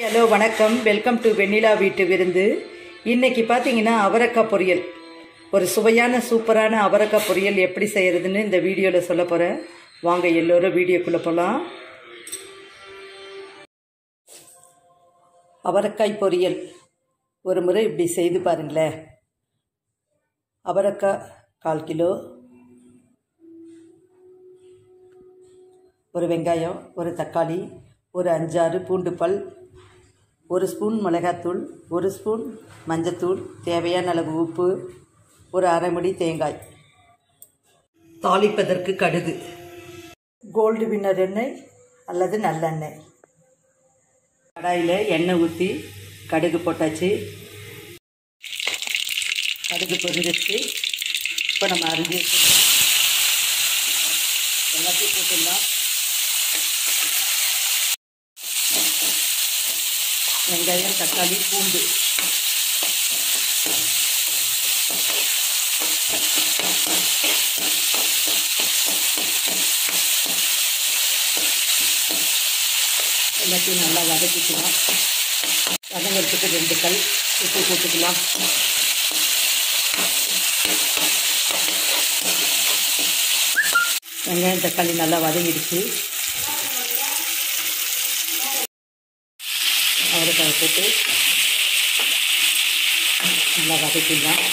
hello வணக்கம் welcome to வெண்ணிலா வீட்டு விருந்து இன்னைக்கு பார்த்தீங்கன்னா அவரக்காய் பொரியல் ஒரு சுவையான சூப்பரான அவரக்காய் பொரியல் எப்படி செய்யறதுன்னு இந்த வீடியோவில் சொல்ல போகிறேன் வாங்க எல்லோரும் வீடியோக்குள்ளே போகலாம் அவரக்காய் பொரியல் ஒரு முறை இப்படி செய்து பாருங்களேன் அவரக்காய் கால் கிலோ ஒரு வெங்காயம் ஒரு தக்காளி ஒரு அஞ்சாறு பூண்டு பல் ஒரு ஸ்பூன் மிளகாத்தூள் ஒரு ஸ்பூன் மஞ்சத்தூள் தேவையான அளவு உப்பு ஒரு அரை முடி தேங்காய் தாளிப்பதற்கு கடுகு கோல்டு வின்னர் எண்ணெய் அல்லது நல்லெண்ணெய் கடாயில் எண்ணெய் ஊற்றி கடுகு போட்டாச்சு கடுகு பொரிஞ்சிச்சு இப்போ நம்ம அரிஞ்சு வச்சுக்கலாம் எல்லாத்தையும் போட்டுடலாம் வெங்காயம் தக்காளி பூண்டு எல்லாத்தையும் நல்லா வதக்கிக்கலாம் வதங்கிறதுக்கு ரெண்டு கல் உப்பு போட்டுக்கலாம் வெங்காயம் தக்காளி நல்லா வதங்கிடுச்சு அவரைக்காய் போட்டு நல்லா வதக்கிடலாம்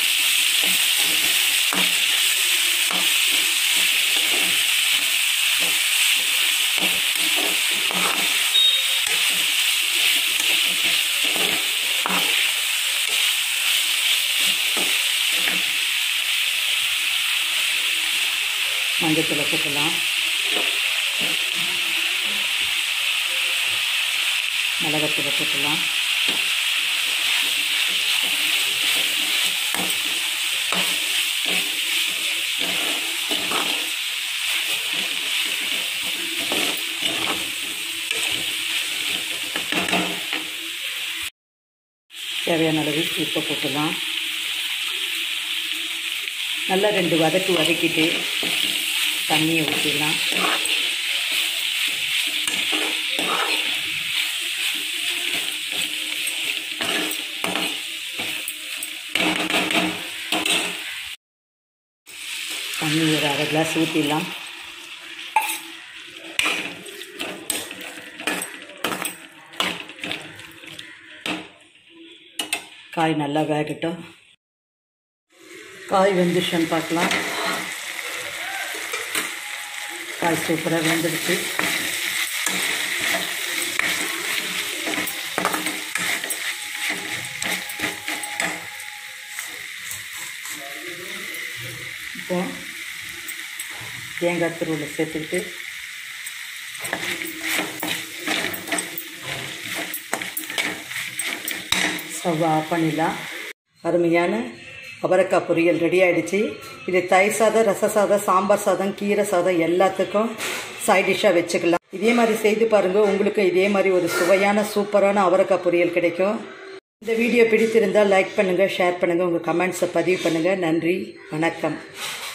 மஞ்சத்தூளை போட்டுடலாம் மிளகாத்தூளை போட்டுடலாம் தேவையான அளவு உப்பை போட்டுடலாம் நல்லா ரெண்டு வதக்கு வதக்கிட்டு தண்ணியை ஊற்றிடலாம் தண்ணி ஒரு அரை கிளாஸ் ஊற்றிடலாம் காய் நல்லா வேகட்டும் காய் வெந்துச்சுன்னு பார்க்கலாம் காய் சூப்பராக வெந்துடுச்சு இப்போ தேங்காய் துருவில் சேர்த்துக்கிட்டு ஸ்டவ் ஆஃப் பண்ணிடலாம் அருமையான அவரைக்காய் பொரியல் ரெடி ஆகிடுச்சு இது தயிர் சாதம் ரச சாதம் சாம்பார் சாதம் கீரை சாதம் எல்லாத்துக்கும் சைட் டிஷ்ஷாக வச்சுக்கலாம் இதே மாதிரி செய்து பாருங்கள் உங்களுக்கு இதே மாதிரி ஒரு சுவையான சூப்பரான அவரைக்காய் பொரியல் கிடைக்கும் இந்த வீடியோ பிடித்திருந்தால் லைக் பண்ணுங்கள் ஷேர் பண்ணுங்கள் உங்கள் கமெண்ட்ஸை பதிவு பண்ணுங்கள் நன்றி வணக்கம்